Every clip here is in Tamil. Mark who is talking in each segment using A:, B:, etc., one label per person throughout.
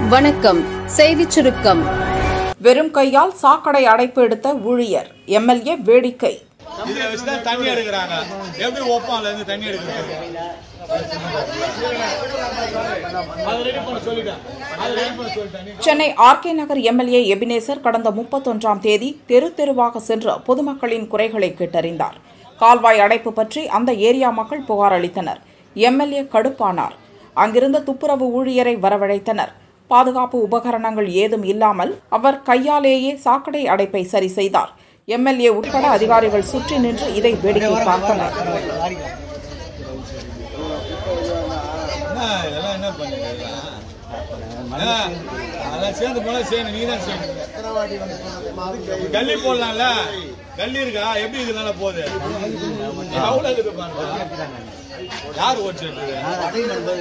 A: வணக்கம் செய்திச் சுருக்கம்
B: வெறும் கையால் சாக்கடை அடைப்பு எடுத்த ஊழியர் எம்எல்ஏ வேடிக்கை
C: இதை வச்சு தான் தண்ணி எடுக்கிறாங்க எப்படி ஒப்பான்ல இருந்து தண்ணி எடுக்கிறாங்க அதை ரெடி பண்ண சொல்லிட்டேன் அதை ரெடி பண்ண சொல்லிட்டேன் நீ
B: Chennai RK Nagar MLA Ebenezer கடந்த முப்பத்தொன்றாம் தேதி தெரு தெருவாக சென்று பொதுமக்களின் குறைகளை கேட்டறிந்தார் கால்வாய் அடைப்பு பற்றி அந்த ஏரியா மக்கள் புகார் அளித்தனர் எம்எல்ஏ கடுப்பானார் அங்கிருந்த துப்புரவு ஊழியரை வரவழைத்தனர் பாதுகாப்பு உபகரணங்கள் ஏதும் இல்லாமல் அவர் கையாலேயே சாக்கடை அடைப்பை சரி செய்தார் எம்எல்ஏ உட்பட அதிகாரிகள் சுற்றி நின்று இதை வேடிக்கை பார்த்தனர்
C: என்ன இதெல்லாம் என்ன பண்ணுறீங்க அதெல்லாம் சேர்ந்து போனா செய்யணும் நீ தான் செய்யணும் கல்லி போடலாம்ல கல்லி இருக்கா எப்படி இதனால போகுது எவ்வளவு இருக்கு பாருங்க யார் ஓட்டு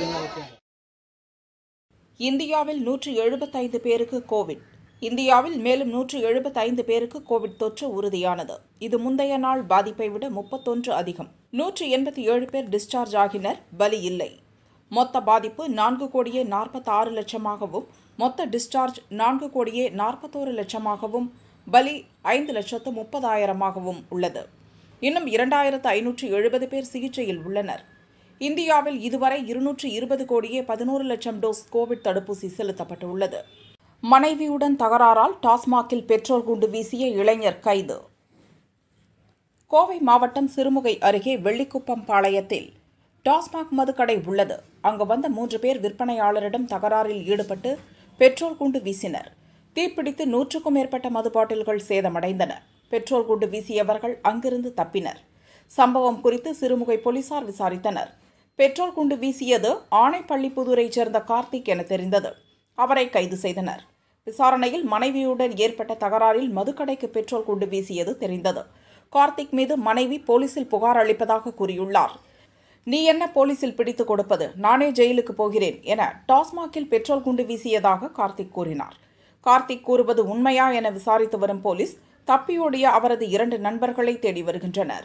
B: இந்தியாவில் நூற்று எழுபத்தைந்து பேருக்கு கோவிட் இந்தியாவில் மேலும் நூற்று எழுபத்தைந்து பேருக்கு கோவிட் தொற்று உறுதியானது இது முந்தைய நாள் பாதிப்பை விட முப்பத்தொன்று அதிகம் நூற்று எண்பத்தி ஏழு பேர் டிஸ்சார்ஜ் ஆகினர் பலி இல்லை மொத்த பாதிப்பு நான்கு கோடியே நாற்பத்தாறு லட்சமாகவும் மொத்த டிஸ்சார்ஜ் நான்கு கோடியே நாற்பத்தோரு லட்சமாகவும் பலி ஐந்து லட்சத்து முப்பதாயிரமாகவும் உள்ளது இன்னும் இரண்டாயிரத்து ஐநூற்று எழுபது பேர் சிகிச்சையில் உள்ளனர் இந்தியாவில் இதுவரை இருநூற்று இருபது கோடியே பதினோரு லட்சம் டோஸ் கோவிட் தடுப்பூசி செலுத்தப்பட்டுள்ளது மனைவியுடன் தகராறால் டாஸ்மாகில் பெட்ரோல் குண்டு வீசிய இளைஞர் கைது கோவை மாவட்டம் சிறுமுகை அருகே வெள்ளிக்குப்பம் பாளையத்தில் டாஸ்மாக் மதுக்கடை உள்ளது அங்கு வந்த மூன்று பேர் விற்பனையாளரிடம் தகராறில் ஈடுபட்டு பெட்ரோல் குண்டு வீசினர் தீப்பிடித்து நூற்றுக்கும் மேற்பட்ட மது பாட்டில்கள் சேதமடைந்தன பெட்ரோல் குண்டு வீசியவர்கள் அங்கிருந்து தப்பினர் சம்பவம் குறித்து சிறுமுகை போலீசார் விசாரித்தனர் பெட்ரோல் குண்டு வீசியது ஆணைப்பள்ளிப்புதூரைச் சேர்ந்த கார்த்திக் என தெரிந்தது அவரை கைது செய்தனர் விசாரணையில் மனைவியுடன் ஏற்பட்ட தகராறில் மதுக்கடைக்கு பெட்ரோல் குண்டு வீசியது தெரிந்தது கார்த்திக் மீது மனைவி போலீசில் புகார் அளிப்பதாக கூறியுள்ளார் நீ என்ன போலீசில் பிடித்துக் கொடுப்பது நானே ஜெயிலுக்கு போகிறேன் என டாஸ்மாகில் பெட்ரோல் குண்டு வீசியதாக கார்த்திக் கூறினார் கார்த்திக் கூறுவது உண்மையா என விசாரித்து வரும் போலீஸ் தப்பியோடிய அவரது இரண்டு நண்பர்களை தேடி வருகின்றனர்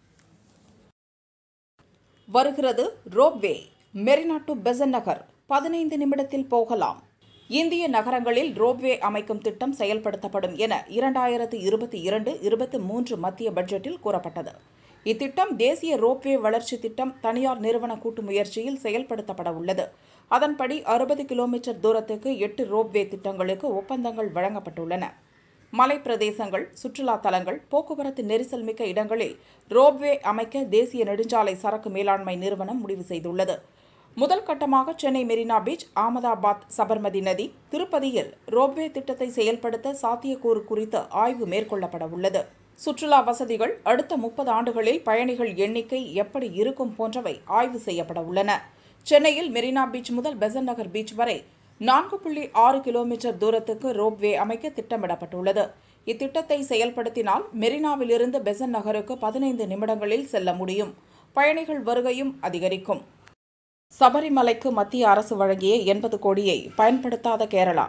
B: வருகிறது ரோப்வே மெரினா டு பெசன் நகர் பதினைந்து நிமிடத்தில் போகலாம் இந்திய நகரங்களில் ரோப்வே அமைக்கும் திட்டம் செயல்படுத்தப்படும் என இரண்டாயிரத்து இருபத்தி இரண்டு இருபத்தி மூன்று மத்திய பட்ஜெட்டில் கூறப்பட்டது இத்திட்டம் தேசிய ரோப்வே வளர்ச்சி திட்டம் தனியார் நிறுவன கூட்டு முயற்சியில் செயல்படுத்தப்பட உள்ளது அதன்படி அறுபது கிலோமீட்டர் தூரத்துக்கு எட்டு ரோப்வே திட்டங்களுக்கு ஒப்பந்தங்கள் வழங்கப்பட்டுள்ளன மலைப்பிரதேசங்கள் சுற்றுலா தலங்கள் போக்குவரத்து நெரிசல் மிக்க இடங்களில் ரோப்வே அமைக்க தேசிய நெடுஞ்சாலை சரக்கு மேலாண்மை நிறுவனம் முடிவு செய்துள்ளது முதல் கட்டமாக சென்னை மெரினா பீச் அகமதாபாத் சபர்மதி நதி திருப்பதியில் ரோப்வே திட்டத்தை செயல்படுத்த சாத்தியக்கூறு குறித்து ஆய்வு மேற்கொள்ளப்பட உள்ளது சுற்றுலா வசதிகள் அடுத்த முப்பது ஆண்டுகளில் பயணிகள் எண்ணிக்கை எப்படி இருக்கும் போன்றவை ஆய்வு செய்யப்பட உள்ளன சென்னையில் மெரினா பீச் முதல் பெசன் நகர் பீச் வரை நான்கு புள்ளி ஆறு கிலோமீட்டர் தூரத்துக்கு ரோப்வே அமைக்க திட்டமிடப்பட்டுள்ளது இத்திட்டத்தை செயல்படுத்தினால் மெரினாவிலிருந்து பெசன் நகருக்கு பதினைந்து நிமிடங்களில் செல்ல முடியும் பயணிகள் வருகையும் அதிகரிக்கும் சபரிமலைக்கு மத்திய அரசு வழங்கிய எண்பது கோடியை பயன்படுத்தாத கேரளா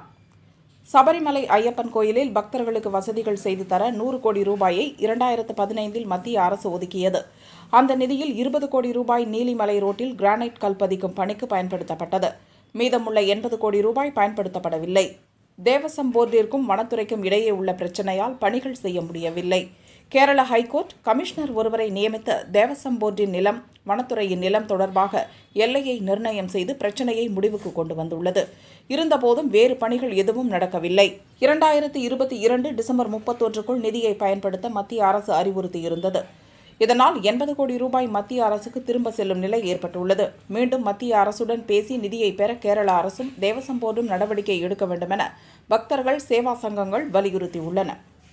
B: சபரிமலை ஐயப்பன் கோயிலில் பக்தர்களுக்கு வசதிகள் செய்து தர நூறு கோடி ரூபாயை இரண்டாயிரத்து பதினைந்தில் மத்திய அரசு ஒதுக்கியது அந்த நிதியில் இருபது கோடி ரூபாய் நீலிமலை ரோட்டில் கிரானைட் கல் பதிக்கும் பணிக்கு பயன்படுத்தப்பட்டது மீதமுள்ள எண்பது கோடி ரூபாய் பயன்படுத்தப்படவில்லை தேவசம் போர்டிற்கும் வனத்துறைக்கும் இடையே உள்ள பிரச்சனையால் பணிகள் செய்ய முடியவில்லை கேரள ஹைகோர்ட் கமிஷனர் ஒருவரை நியமித்து தேவசம் போர்டின் நிலம் வனத்துறையின் நிலம் தொடர்பாக எல்லையை நிர்ணயம் செய்து பிரச்சனையை முடிவுக்கு கொண்டு வந்துள்ளது இருந்தபோதும் வேறு பணிகள் எதுவும் நடக்கவில்லை இரண்டாயிரத்தி இருபத்தி இரண்டு டிசம்பர் முப்பத்தொன்றுக்குள் நிதியை பயன்படுத்த மத்திய அரசு அறிவுறுத்தியிருந்தது இதனால் எண்பது கோடி ரூபாய் மத்திய அரசுக்கு திரும்ப செல்லும் நிலை ஏற்பட்டுள்ளது மீண்டும் மத்திய அரசுடன் பேசி நிதியை பெற கேரள அரசும் தேவசம் போர்டும் நடவடிக்கை எடுக்க வேண்டுமென பக்தர்கள் சேவா சங்கங்கள் வலியுறுத்தியுள்ளன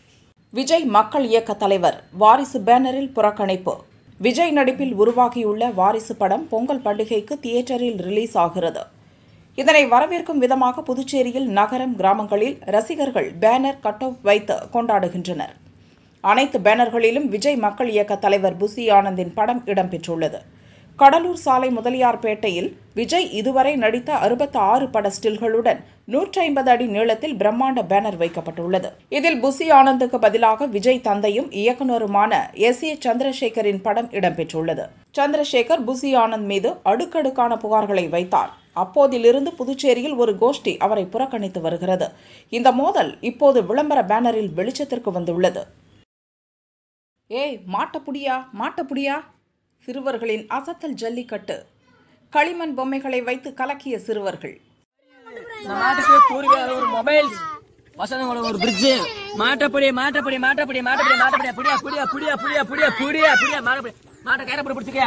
B: விஜய் மக்கள் இயக்க தலைவர் வாரிசு பேனரில் புறக்கணிப்பு விஜய் நடிப்பில் உருவாகியுள்ள வாரிசு படம் பொங்கல் பண்டிகைக்கு தியேட்டரில் ரிலீஸ் ஆகிறது இதனை வரவேற்கும் விதமாக புதுச்சேரியில் நகரம் கிராமங்களில் ரசிகர்கள் பேனர் கட் அவுட் வைத்து கொண்டாடுகின்றனர் அனைத்து பேனர்களிலும் விஜய் மக்கள் இயக்க தலைவர் புசி ஆனந்தின் படம் இடம்பெற்றுள்ளது கடலூர் சாலை முதலியார்பேட்டையில் விஜய் இதுவரை நடித்த அறுபத்தி ஆறு பட ஸ்டில்களுடன் நூற்றி ஐம்பது அடி நீளத்தில் பிரம்மாண்ட பேனர் வைக்கப்பட்டுள்ளது இதில் புசி ஆனந்துக்கு பதிலாக விஜய் தந்தையும் இயக்குனருமான எஸ் ஏ சந்திரசேகரின் படம் இடம்பெற்றுள்ளது சந்திரசேகர் புசி ஆனந்த் மீது அடுக்கடுக்கான புகார்களை வைத்தார் அப்போதிலிருந்து புதுச்சேரியில் ஒரு கோஷ்டி அவரை புறக்கணித்து வருகிறது இந்த மோதல் இப்போது விளம்பர பேனரில் வெளிச்சத்திற்கு வந்துள்ளது ஏய் மாட்டப்புடியா மாட்டப்புடியா சிறுவர்களின் அசத்தல் ஜல்லிக்கட்டு களிமண் பொம்மைகளை வைத்து கலக்கிய சிறுவர்கள்
D: இந்த மாட்டுக்கு பூர்வீக ஒரு மொபைல் வசனங்களோட ஒரு பிரிட்ஜ் மாட்டப்படி மாட்டப்படி மாட்டப்படி மாட்டப்படி மாட்டப்படி புடியா புடியா புடியா புடியா புடியா புடியா புடியா மாட்டப்படி மாட்டை கயிறப்படி பிடிச்சிக்க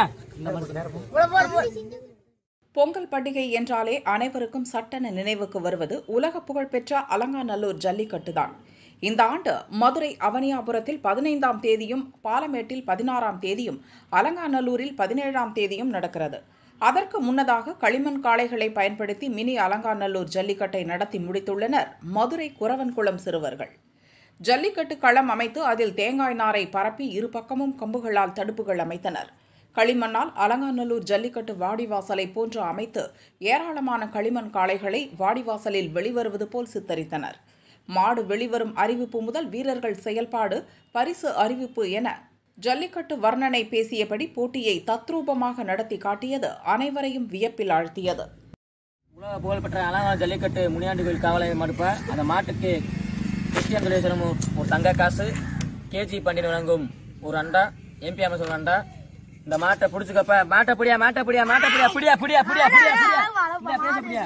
B: பொங்கல் பண்டிகை என்றாலே அனைவருக்கும் சட்டென நினைவுக்கு வருவது உலக புகழ்பெற்ற அலங்காநல்லூர் ஜல்லிக்கட்டுதான் இந்த ஆண்டு மதுரை அவனியாபுரத்தில் பதினைந்தாம் தேதியும் பாலமேட்டில் பதினாறாம் தேதியும் அலங்காநல்லூரில் பதினேழாம் தேதியும் நடக்கிறது அதற்கு முன்னதாக களிமண் காளைகளை பயன்படுத்தி மினி அலங்காநல்லூர் ஜல்லிக்கட்டை நடத்தி முடித்துள்ளனர் மதுரை குறவன்குளம் சிறுவர்கள் ஜல்லிக்கட்டு களம் அமைத்து அதில் தேங்காய் நாரை பரப்பி இரு பக்கமும் கம்புகளால் தடுப்புகள் அமைத்தனர் களிமண்ணால் அலங்காநல்லூர் ஜல்லிக்கட்டு வாடிவாசலை போன்று அமைத்து ஏராளமான களிமண் காளைகளை வாடிவாசலில் வெளிவருவது போல் சித்தரித்தனர் மாடு வெளிவரும் அறிவிப்பு முதல் வீரர்கள் செயல்பாடு பரிசு அறிவிப்பு என ஜல்லிக்கட்டு வர்ணனை பேசியபடி போட்டியை தத்ரூபமாக நடத்தி காட்டியது அனைவரையும் வியப்பில் ஆழ்த்தியது
D: உலக புகழ்பெற்ற அலங்கார ஜல்லிக்கட்டு முனியாண்டி கோயில் காவலை மறுப்ப அந்த மாட்டுக்கு கிறிஸ்டியன் துளேஸ்வரம் ஒரு தங்க காசு கேஜி பண்டிகை வழங்கும் ஒரு அண்டா எம்பி அமைச்சர் அண்டா இந்த மாட்டை புடிச்சுக்கப்ப மாட்டை புடியா மாட்டை புடியா மாட்டை புடியா புடியா புடியா புடியா புடியா புடியா இந்த பேச புடியா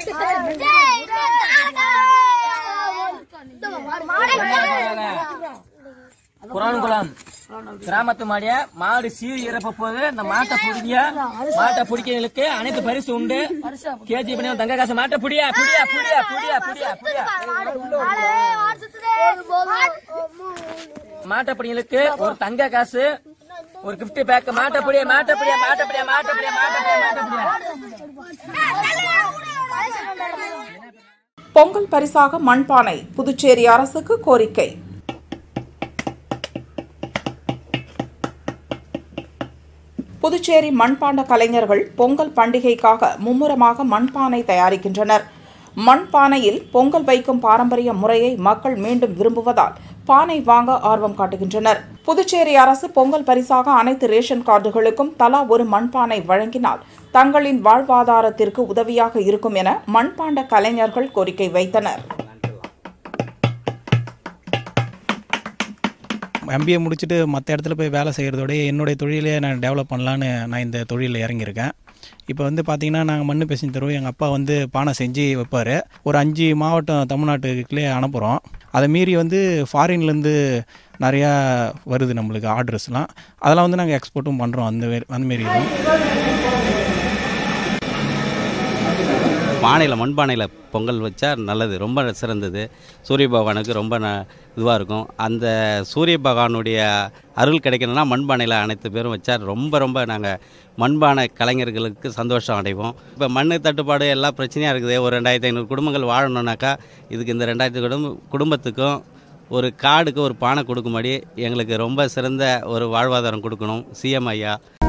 D: குரான்குளம் கிராமத்து மாடிய மாடு சீறி இறப்ப போது இந்த மாட்டை புடிங்க மாட்டை பிடிக்கிறவங்களுக்கு அனைத்து பரிசு உண்டு கேஜி பண்ணி தங்க காசு மாட்டை புடியா புடியா புடியா புடியா புடியா புடியா மாட்டை பிடிங்களுக்கு ஒரு தங்க காசு ஒரு கிஃப்ட் பேக் மாட்டை புடியா மாட்டை புடியா மாட்டை புடியா மாட்டை புடியா மாட்டை புடியா மாட்டை புடியா
B: பொங்கல் பரிசாக மண்பானை புதுச்சேரி அரசுக்கு கோரிக்கை புதுச்சேரி மண்பாண்ட கலைஞர்கள் பொங்கல் பண்டிகைக்காக மும்முரமாக மண்பானை தயாரிக்கின்றனர் மண்பானையில் பொங்கல் வைக்கும் பாரம்பரிய முறையை மக்கள் மீண்டும் விரும்புவதால் பானை வாங்க ஆர்வம் காட்டுகின்றனர் புதுச்சேரி அரசு பொங்கல் பரிசாக அனைத்து ரேஷன் கார்டுகளுக்கும் தலா ஒரு மண்பானை வழங்கினால் தங்களின் வாழ்வாதாரத்திற்கு உதவியாக இருக்கும் என மண்பாண்ட கலைஞர்கள் கோரிக்கை வைத்தனர்
E: எம்பிஏ முடிச்சுட்டு மற்ற இடத்துல போய் வேலை செய்கிறதோடய என்னுடைய தொழிலே நான் டெவலப் பண்ணலான்னு நான் இந்த தொழிலில் இறங்கியிருக்கேன் இப்போ வந்து பார்த்திங்கன்னா நாங்கள் மண்ணு பேசின்னு தருவோம் எங்கள் அப்பா வந்து பானை செஞ்சு வைப்பார் ஒரு அஞ்சு மாவட்டம் தமிழ்நாட்டுக்குள்ளே அனுப்புகிறோம் அதை மீறி வந்து ஃபாரின்லேருந்து நிறையா வருது நம்மளுக்கு ஆர்டர்ஸ்லாம் அதெல்லாம் வந்து நாங்கள் எக்ஸ்போர்ட்டும் பண்ணுறோம் அந்த வே- அந்த மாரி
F: பானையில் மண்பானையில் பொங்கல் வச்சா நல்லது ரொம்ப சிறந்தது சூரிய பகவானுக்கு ரொம்ப ந இதுவாக இருக்கும் அந்த சூரிய பகவானுடைய அருள் கிடைக்கணும்னா மண்பானையில் அனைத்து பேரும் வச்சா ரொம்ப ரொம்ப நாங்கள் மண்பானை கலைஞர்களுக்கு சந்தோஷம் அடைவோம் இப்போ மண் தட்டுப்பாடு எல்லா பிரச்சனையாக இருக்குது ஒரு ரெண்டாயிரத்தி ஐநூறு குடும்பங்கள் வாழணும்னாக்கா இதுக்கு இந்த ரெண்டாயிரத்தி குடும்ப குடும்பத்துக்கும் ஒரு கார்டுக்கு ஒரு பானை கொடுக்கும்படி எங்களுக்கு ரொம்ப சிறந்த ஒரு வாழ்வாதாரம் கொடுக்கணும் சிஎம் ஐயா